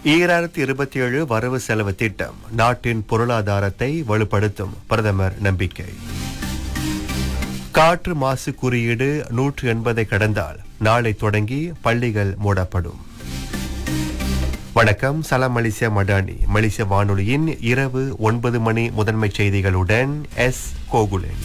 ஈராயிரத்தி இருபத்தி ஏழு வரவு செலவு திட்டம் நாட்டின் பொருளாதாரத்தை வலுப்படுத்தும் பிரதமர் நம்பிக்கை காற்று மாசு குறியீடு நூற்று எண்பதை கடந்தால் நாளை தொடங்கி பள்ளிகள் மூடப்படும் வணக்கம் சலாம் மலேசியா மடானி மலேசிய வானொலியின் இரவு ஒன்பது மணி முதன்மை செய்திகளுடன் எஸ் கோகுலன்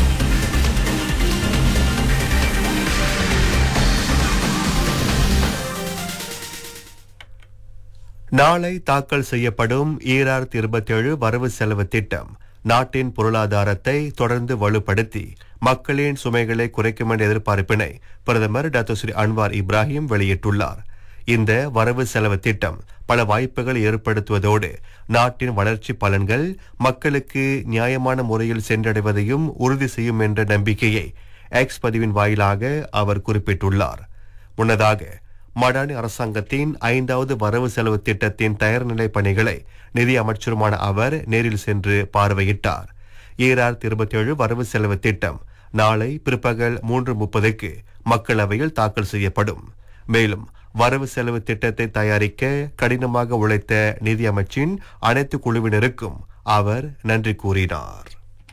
நாளை தாக்கல் செய்யப்படும் ஈராயிரத்தி இருபத்தி ஏழு வரவு செலவு திட்டம் நாட்டின் பொருளாதாரத்தை தொடர்ந்து வலுப்படுத்தி மக்களின் சுமைகளை குறைக்கும் என்ற எதிர்பார்ப்பினை பிரதமர் டாக்டர் ஸ்ரீ அன்வார் இப்ராஹிம் வெளியிட்டுள்ளார் இந்த வரவு செலவு திட்டம் பல வாய்ப்புகள் ஏற்படுத்துவதோடு நாட்டின் வளர்ச்சி பலன்கள் மக்களுக்கு நியாயமான முறையில் சென்றடைவதையும் உறுதி செய்யும் என்ற நம்பிக்கையை எக்ஸ் பதிவின் வாயிலாக அவர் குறிப்பிட்டுள்ளார் முன்னதாக மடானி அரசாங்கத்தின் ஐந்தாவது வரவு செலவு திட்டத்தின் தயார்நிலை பணிகளை நிதி அமைச்சருமான அவர் நேரில் சென்று பார்வையிட்டார் ஈராயிரத்தி இருபத்தி ஏழு வரவு செலவு திட்டம் நாளை பிற்பகல் மூன்று முப்பதுக்கு மக்களவையில் தாக்கல் செய்யப்படும் மேலும் வரவு செலவு திட்டத்தை தயாரிக்க கடினமாக உழைத்த நிதி அமைச்சின் அனைத்து குழுவினருக்கும் அவர் நன்றி கூறினார்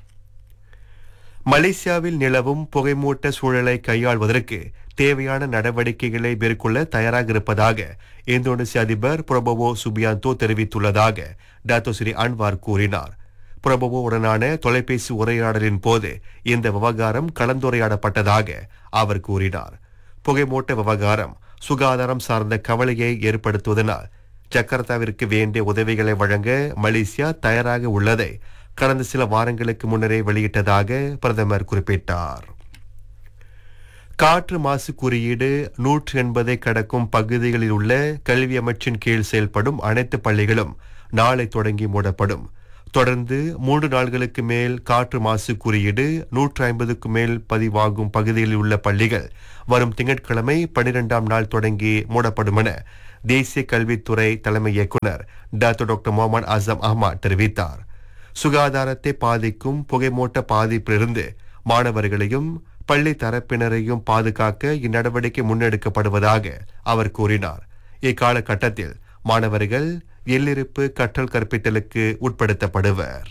மலேசியாவில் நிலவும் புகைமூட்ட சூழலை கையாள்வதற்கு தேவையான நடவடிக்கைகளை மேற்கொள்ள தயாராக இருப்பதாக இந்தோனேசிய அதிபர் பிரபவோ சுபியாந்தோ தெரிவித்துள்ளதாக டாக்டோ ஸ்ரீ அன்வார் கூறினார் பிரபவோ உடனான தொலைபேசி உரையாடலின் போது இந்த விவகாரம் கலந்துரையாடப்பட்டதாக அவர் கூறினார் புகைமூட்ட விவகாரம் சுகாதாரம் சார்ந்த கவலையை ஏற்படுத்துவதனால் ஜக்கார்த்தாவிற்கு வேண்டிய உதவிகளை வழங்க மலேசியா தயாராக உள்ளதை கடந்த சில வாரங்களுக்கு முன்னரே வெளியிட்டதாக பிரதமர் குறிப்பிட்டார் காற்று மாசு குறியீடு நூற்று எண்பதை கடக்கும் பகுதிகளில் உள்ள கல்வி அமைச்சின் கீழ் செயல்படும் அனைத்து பள்ளிகளும் நாளை தொடங்கி மூடப்படும் தொடர்ந்து மூன்று நாள்களுக்கு மேல் காற்று மாசு குறியீடு நூற்று ஐம்பதுக்கு மேல் பதிவாகும் பகுதிகளில் உள்ள பள்ளிகள் வரும் திங்கட்கிழமை பனிரெண்டாம் நாள் தொடங்கி மூடப்படும் என தேசிய கல்வித்துறை தலைமை இயக்குனர் doctor doctor Mohamed Azam Ahmad தெரிவித்தார் சுகாதாரத்தை பாதிக்கும் புகைமூட்ட பாதிப்பிலிருந்து மாணவர்களையும் பள்ளி தரப்பினரையும் பாதுகாக்க இந்நடவடிக்கை முன்னெடுக்கப்படுவதாக அவர் கூறினார் இக்காலகட்டத்தில் மாணவர்கள் எல்லிருப்பு கற்றல் கற்பித்தலுக்கு உட்படுத்தப்படுவர்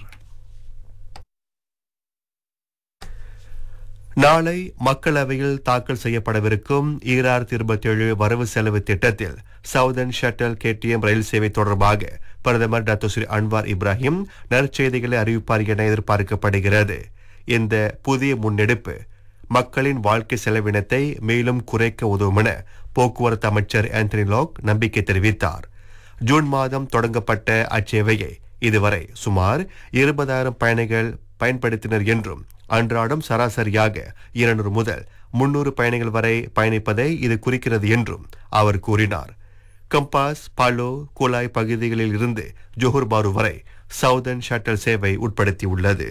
நாளை மக்களவையில் தாக்கல் செய்யப்படவிருக்கும் ஈராயிரத்தி இருபத்தி ஏழு வரவு செலவு திட்டத்தில் சவுதர்ன் ஷட்டல் கேடிஎம் ரயில் சேவை தொடர்பாக பிரதமர் டாக்டர் ஸ்ரீ அன்வார் இப்ராஹிம் நற்செய்திகளை அறிவிப்பார் என எதிர்பார்க்கப்படுகிறது இந்த புதிய முன்னெடுப்பு மக்களின் வாழ்க்கை செலவினத்தை மேலும் குறைக்க உதவும் என போக்குவரத்து அமைச்சர் ஆந்தனி லாக் நம்பிக்கை தெரிவித்தார் ஜூன் மாதம் தொடங்கப்பட்ட அச்சேவையை இதுவரை சுமார் இருபதாயிரம் பயணிகள் பயன்படுத்தினர் என்றும் அன்றாடம் சராசரியாக இருநூறு முதல் முன்னூறு பயணிகள் வரை பயணிப்பதை இது குறிக்கிறது என்றும் அவர் கூறினார் கம்பாஸ் பாலோ குலாய் பகுதிகளில் இருந்து ஜோஹர் பாரு வரை சவுதர்ன் ஷட்டல் சேவை உட்படுத்தியுள்ளது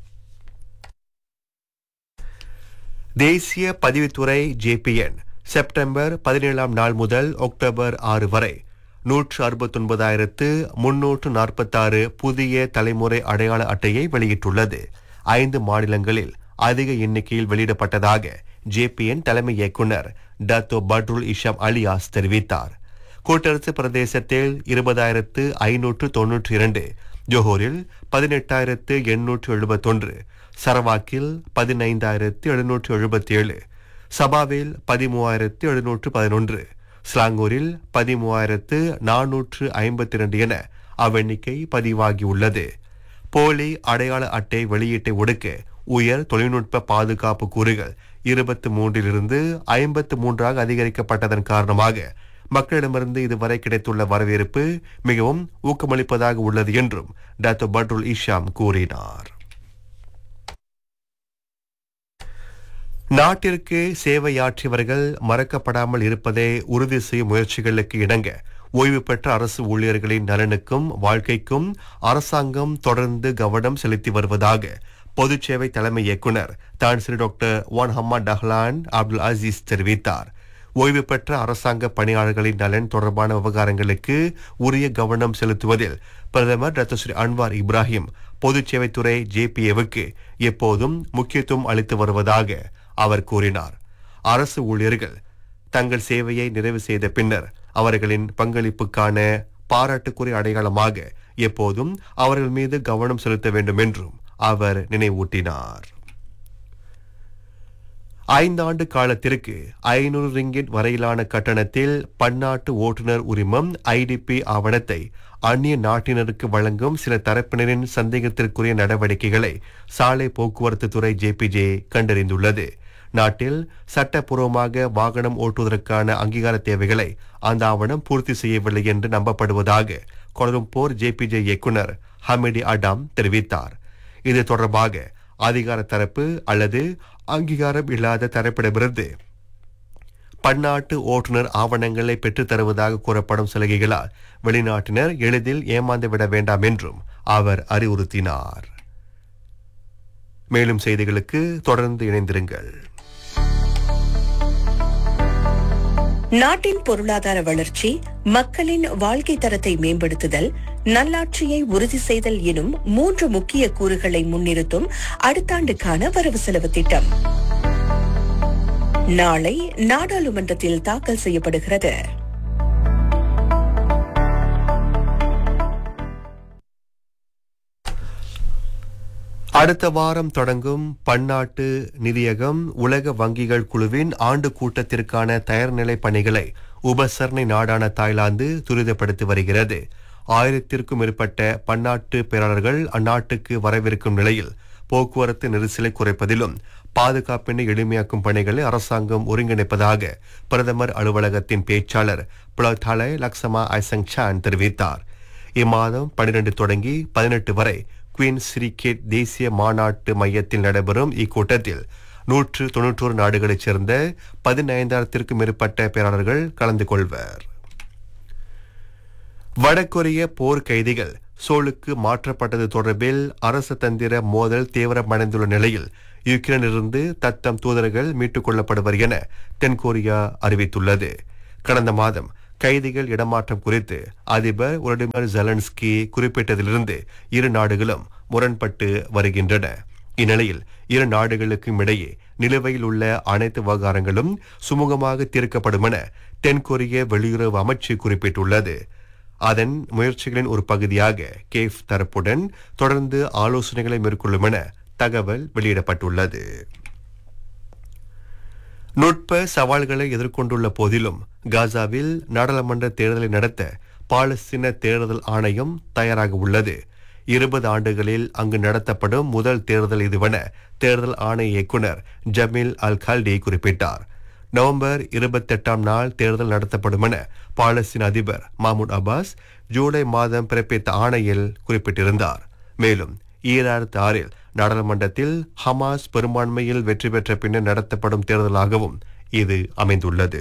தேசிய பதிவுத்துறை ஜேபிஎன் செப்டம்பர் பதினேழாம் நாள் முதல் அக்டோபர் ஆறு வரை நூற்று அறுபத்தொன்பதாயிரத்து முன்னூற்று நாற்பத்தாறு புதிய தலைமுறை அடையாள அட்டையை வெளியிட்டுள்ளது ஐந்து மாநிலங்களில் அதிக எண்ணிக்கையில் வெளியிடப்பட்டதாக ஜேபிஎன் தலைமை இயக்குனர் டத்தோ பட்ருல் இஷாம் அலியாஸ் தெரிவித்தார் கூட்டரசு பிரதேசத்தில் இருபதாயிரத்து ஐநூற்று தொன்னூற்றி இரண்டு ஜோஹோரில் பதினெட்டாயிரத்து எண்ணூற்று எழுபத்தொன்று சரவாக்கில் பதினைந்தாயிரத்து எழுநூற்று எழுபத்தி ஏழு சபாவில் பதிமூவாயிரத்து எழுநூற்று பதினொன்று ஸ்லாங்கூரில் பதிமூவாயிரத்து நானூற்று ஐம்பத்தி இரண்டு என அவ்வெண்ணிக்கை பதிவாகியுள்ளது போலி அடையாள அட்டை வெளியீட்டை ஒடுக்க உயர் தொழில்நுட்ப பாதுகாப்பு கூறுகள் இருபத்தி மூன்றிலிருந்து ஐம்பத்து மூன்றாக அதிகரிக்கப்பட்டதன் காரணமாக மக்களிடமிருந்து இதுவரை கிடைத்துள்ள வரவேற்பு மிகவும் ஊக்கமளிப்பதாக உள்ளது என்றும் டாக்டர் பட்ருல் இஷாம் கூறினார் நாட்டிற்கு சேவையாற்றியவர்கள் மறக்கப்படாமல் இருப்பதை உறுதி செய்யும் முயற்சிகளுக்கு இணங்க ஓய்வு பெற்ற அரசு ஊழியர்களின் நலனுக்கும் வாழ்க்கைக்கும் அரசாங்கம் தொடர்ந்து கவனம் செலுத்தி வருவதாக பொதுச் சேவை தலைமை இயக்குனர் தான் ஸ்ரீ டாக்டர் வான் ஹம்மா டஹ்லான் அப்துல் அசீஸ் தெரிவித்தார் ஓய்வு பெற்ற அரசாங்க பணியாளர்களின் நலன் தொடர்பான விவகாரங்களுக்கு உரிய கவனம் செலுத்துவதில் பிரதமர் டாக்டர் ஸ்ரீ அன்வார் இப்ராஹிம் பொதுச் சேவைத்துறை ஜேபிஏவுக்கு எப்போதும் முக்கியத்துவம் அளித்து வருவதாக அவர் கூறினார் அரசு ஊழியர்கள் தங்கள் சேவையை நிறைவு செய்த பின்னர் அவர்களின் பங்களிப்புக்கான பாராட்டுக்குரிய அடையாளமாக எப்போதும் அவர்கள் மீது கவனம் செலுத்த வேண்டும் என்றும் அவர் நினைவூட்டினார் ஐந்தாண்டு காலத்திற்கு ஐநூறு ரிங்கிட் வரையிலான கட்டணத்தில் பன்னாட்டு ஓட்டுநர் உரிமம் ஐடிபி ஆவணத்தை அந்நிய நாட்டினருக்கு வழங்கும் சில தரப்பினரின் சந்தேகத்திற்குரிய நடவடிக்கைகளை சாலை போக்குவரத்து துறை ஜேபிஜே கண்டறிந்துள்ளது நாட்டில் சட்டப்பூர்வமாக வாகனம் ஓட்டுவதற்கான அங்கீகார தேவைகளை அந்த ஆவணம் பூர்த்தி செய்யவில்லை என்று நம்பப்படுவதாக கொலம்பூர் ஜேபிஜே இயக்குனர் ஹமிடி அடாம் தெரிவித்தார் இது தொடர்பாக அதிகார தரப்பு அல்லது அங்கீகாரம் இல்லாத தரப்பிடமிருந்து பன்னாட்டு ஓட்டுநர் ஆவணங்களை பெற்றுத் தருவதாக கூறப்படும் சலுகைகளால் வெளிநாட்டினர் எளிதில் ஏமாந்து விட வேண்டாம் என்றும் அவர் அறிவுறுத்தினார் மேலும் செய்திகளுக்கு தொடர்ந்து இணைந்திருங்கள் நாட்டின் பொருளாதார வளர்ச்சி மக்களின் வாழ்க்கை தரத்தை மேம்படுத்துதல் நல்லாட்சியை உறுதி செய்தல் எனும் மூன்று முக்கிய கூறுகளை முன்னிறுத்தும் அடுத்த ஆண்டுக்கான வரவு செலவு திட்டம் நாளை நாடாளுமன்றத்தில் தாக்கல் செய்யப்படுகிறது அடுத்த வாரம் தொடங்கும் பன்னாட்டு நிதியகம் உலக வங்கிகள் குழுவின் ஆண்டு கூட்டத்திற்கான தயார்நிலை பணிகளை உபசரணை நாடான தாய்லாந்து துரிதப்படுத்தி வருகிறது ஆயிரத்திற்கும் மேற்பட்ட பன்னாட்டு பேராளர்கள் அந்நாட்டுக்கு வரவிருக்கும் நிலையில் போக்குவரத்து நெரிசலை குறைப்பதிலும் பாதுகாப்பினை எளிமையாக்கும் பணிகளை அரசாங்கம் ஒருங்கிணைப்பதாக பிரதமர் அலுவலகத்தின் பேச்சாளர் புலத்தாலை லக்ஸமா ஐசங் சான் தெரிவித்தார் இம்மாதம் பனிரெண்டு தொடங்கி பதினெட்டு வரை குவீன் சிரிகேட் தேசிய மாநாட்டு மையத்தில் நடைபெறும் இக்கூட்டத்தில் நூற்று தொன்னூற்றோரு நாடுகளைச் சேர்ந்த பதினைந்தாயிரத்திற்கும் மேற்பட்ட பேராளர்கள் கலந்து கொள்வர் வடகொரிய போர் கைதிகள் சோலுக்கு மாற்றப்பட்டது தொடர்பில் அரசு தந்திர மோதல் தீவிரமடைந்துள்ள நிலையில் யுக்ரைனிலிருந்து தத்தம் தூதர்கள் மீட்டுக் கொள்ளப்படுவர் என தென்கொரியா அறிவித்துள்ளது கடந்த மாதம் கைதிகள் இடமாற்றம் குறித்து அதிபர் உலடிமிர் ஜெலன்ஸ்கி குறிப்பிட்டதிலிருந்து இரு நாடுகளும் முரண்பட்டு வருகின்றன இந்நிலையில் இரு நாடுகளுக்கும் இடையே நிலுவையில் உள்ள அனைத்து விவகாரங்களும் சுமூகமாக தீர்க்கப்படும் என தென்கொரிய வெளியுறவு அமைச்சு குறிப்பிட்டுள்ளது அதன் முயற்சிகளின் ஒரு பகுதியாக கேஃப் தரப்புடன் தொடர்ந்து ஆலோசனைகளை மேற்கொள்ளும் என தகவல் வெளியிடப்பட்டுள்ளது நுட்ப சவால்களை எதிர்கொண்டுள்ள போதிலும் காசாவில் நாடாளுமன்ற தேர்தலை நடத்த பாலஸ்தீன தேர்தல் ஆணையம் தயாராக உள்ளது இருபது ஆண்டுகளில் அங்கு நடத்தப்படும் முதல் தேர்தல் இதுவென தேர்தல் ஆணைய இயக்குனர் ஜமீல் அல் கல்டி குறிப்பிட்டார் நவம்பர் இருபத்தெட்டாம் நாள் தேர்தல் நடத்தப்படும் என பாலஸ்தீன அதிபர் mahmoud அப்பாஸ் ஜூலை மாதம் பிறப்பித்த ஆணையில் குறிப்பிட்டிருந்தார் மேலும் ஈராயிரத்து ஆறில் நாடாளுமன்றத்தில் ஹமாஸ் பெரும்பான்மையில் வெற்றி பெற்ற பின்னர் நடத்தப்படும் தேர்தலாகவும் இது அமைந்துள்ளது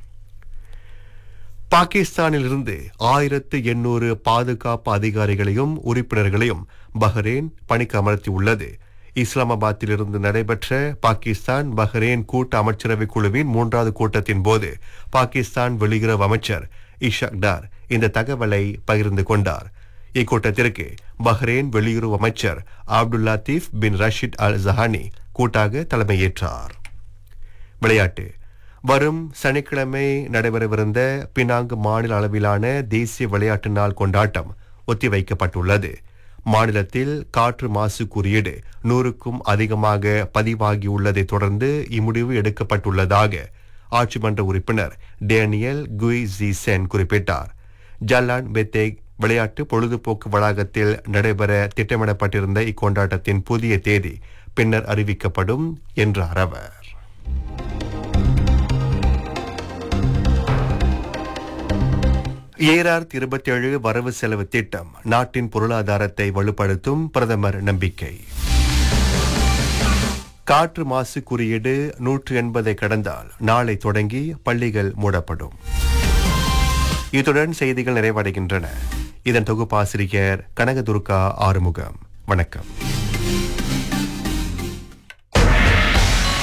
பாகிஸ்தானிலிருந்து ஆயிரத்து எண்ணூறு பாதுகாப்பு அதிகாரிகளையும் உறுப்பினர்களையும் பஹ்ரைன் பணிக்கு அமர்த்தியுள்ளது இஸ்லாமாபாத்திலிருந்து நடைபெற்ற பாகிஸ்தான் பஹ்ரைன் கூட்டு அமைச்சரவை குழுவின் மூன்றாவது கூட்டத்தின் போது பாகிஸ்தான் வெளியுறவு அமைச்சர் இஷாக் டார் இந்த தகவலை பகிர்ந்து கொண்டார் இக்கூட்டத்திற்கு பஹ்ரைன் வெளியுறவு அமைச்சர் அப்துல் லத்தீப் பின் ரஷீத் அல் ஜஹானி கூட்டாக தலைமையேற்றார் விளையாட்டு வரும் சனிக்கிழமை நடைபெறவிருந்த பினாங்கு மாநில அளவிலான தேசிய விளையாட்டு நாள் கொண்டாட்டம் ஒத்திவைக்கப்பட்டுள்ளது மாநிலத்தில் காற்று மாசு குறியீடு நூறுக்கும் அதிகமாக பதிவாகியுள்ளதை தொடர்ந்து இம்முடிவு எடுக்கப்பட்டுள்ளதாக ஆட்சி மன்ற உறுப்பினர் டேனியல் குய் ஜி சென் குறிப்பிட்டார் ஜல்லான் பெத்தேக் விளையாட்டு பொழுதுபோக்கு வளாகத்தில் நடைபெற திட்டமிடப்பட்டிருந்த இக்கொண்டாட்டத்தின் புதிய தேதி பின்னர் அறிவிக்கப்படும் என்றார் அவர் ஏஆர் இருபத்தி ஏழு வரவு செலவு திட்டம் நாட்டின் பொருளாதாரத்தை வலுப்படுத்தும் பிரதமர் நம்பிக்கை காற்று மாசு குறியீடு நூற்று எண்பதை கடந்தால் நாளை தொடங்கி பள்ளிகள் மூடப்படும் இத்துடன் செய்திகள் நிறைவடைகின்றன இதன் தொகுப்பாசிரியர் கனகதுர்கா ஆறுமுகம் வணக்கம்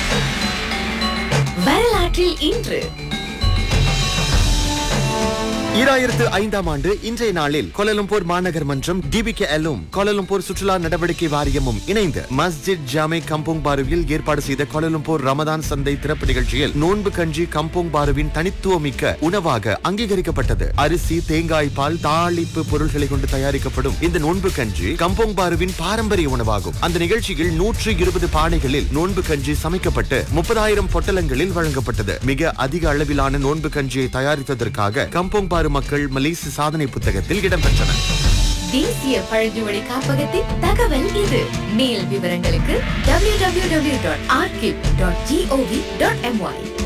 வரலாற்றில் இன்று ஈராயிரத்து ஐந்தாம் ஆண்டு இன்றைய நாளில் கோலலம்பூர் மாநகர் மன்றம் டிபிகே எல்லும் கோலலம்பூர் சுற்றுலா நடவடிக்கை வாரியமும் இணைந்து மஸ்ஜித் ஜாமே கம்போங் பாருவில் ஏற்பாடு செய்த கோலலம்பூர் ரமதான் சந்தை திறப்பு நிகழ்ச்சியில் நோன்பு கஞ்சி கம்போங் பாருவின் தனித்துவமிக்க உணவாக அங்கீகரிக்கப்பட்டது அரிசி தேங்காய் பால் தாளிப்பு பொருள்களை கொண்டு தயாரிக்கப்படும் இந்த நோன்பு கஞ்சி கம்போங் பாருவின் பாரம்பரிய உணவாகும் அந்த நிகழ்ச்சியில் நூற்று இருபது பானைகளில் நோன்பு கஞ்சி சமைக்கப்பட்டு முப்பதாயிரம் பொட்டலங்களில் வழங்கப்பட்டது மிக அதிக அளவிலான நோன்பு கஞ்சியை தயாரித்ததற்காக கம்போங் பாரு மக்கள் மலேசிய சாதனை புத்தகத்தில் இடம்பெற்றனர் தேசிய பழங்குடி காப்பகத்தின் தகவல் இது மேல் விவரங்களுக்கு www.archive.gov.my